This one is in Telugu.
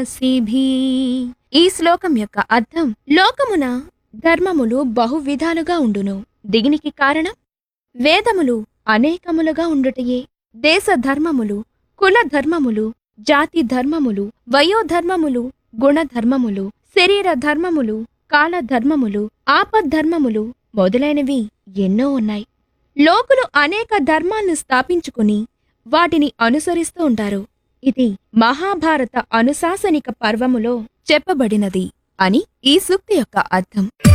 రాశిభి ఈ శ్లోకం యొక్క అర్థం లోకమున ధర్మములు బహు విధాలుగా ఉండును దీనికి కారణం వేదములు అనేకములుగా ఉండుటయే దేశ ధర్మములు కుల ధర్మములు జాతి ధర్మములు వయోధర్మములు గుణధర్మములు శరీర ధర్మములు కాల ధర్మములు ఆపద్ధర్మములు మొదలైనవి ఎన్నో ఉన్నాయి లోకులు అనేక ధర్మాలను స్థాపించుకుని వాటిని అనుసరిస్తూ ఉంటారు ఇది మహాభారత అనుశాసనిక పర్వములో చెప్పబడినది అని ఈ సూక్తి యొక్క అర్థం